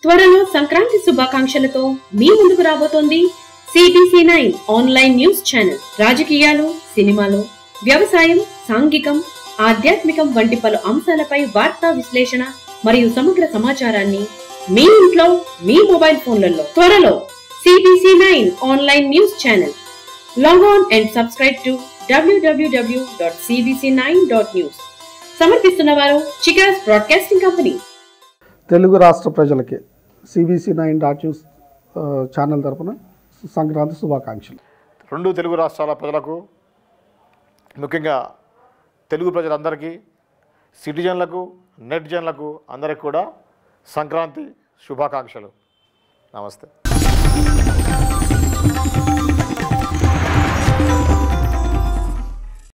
త్వరలో సంక్రాంతి శుభాకాంక్షలతో మీ ముందుకు రాబోతోంది CBC nine online news channel రాజకీయాలు సినిమాలు వ్యవసాయం సాంఘికం ఆధ్యాత్మికం వంటి పలు అంశాలపై వార్తా విశ్లేషణ మరియు సమగ్ర సమాచారాన్ని మీ ఇంట్లో మీ మొబైల్ ఫోన్లలో త్వరలో CBC nine online news channel log on and subscribe to WWW dot CBC nine dot news సమర్పిస్తున్న వారు చికాస్ బ్రాడ్కాస్టింగ్ కంపెనీ తెలుగు రాష్ట్ర ప్రజలకి సిబిసి నైన్ డాట్ న్యూస్ ఆ, ఛానల్ తరపున సంక్రాంతి శుభాకాంక్షలు రెండు తెలుగు రాష్ట్రాల ప్రజలకు ముఖ్యంగా తెలుగు ప్రజలందరికీ సిటిజన్లకు నెటిజన్లకు అందరికి కూడా సంక్రాంతి శుభాకాంక్షలు నమస్తే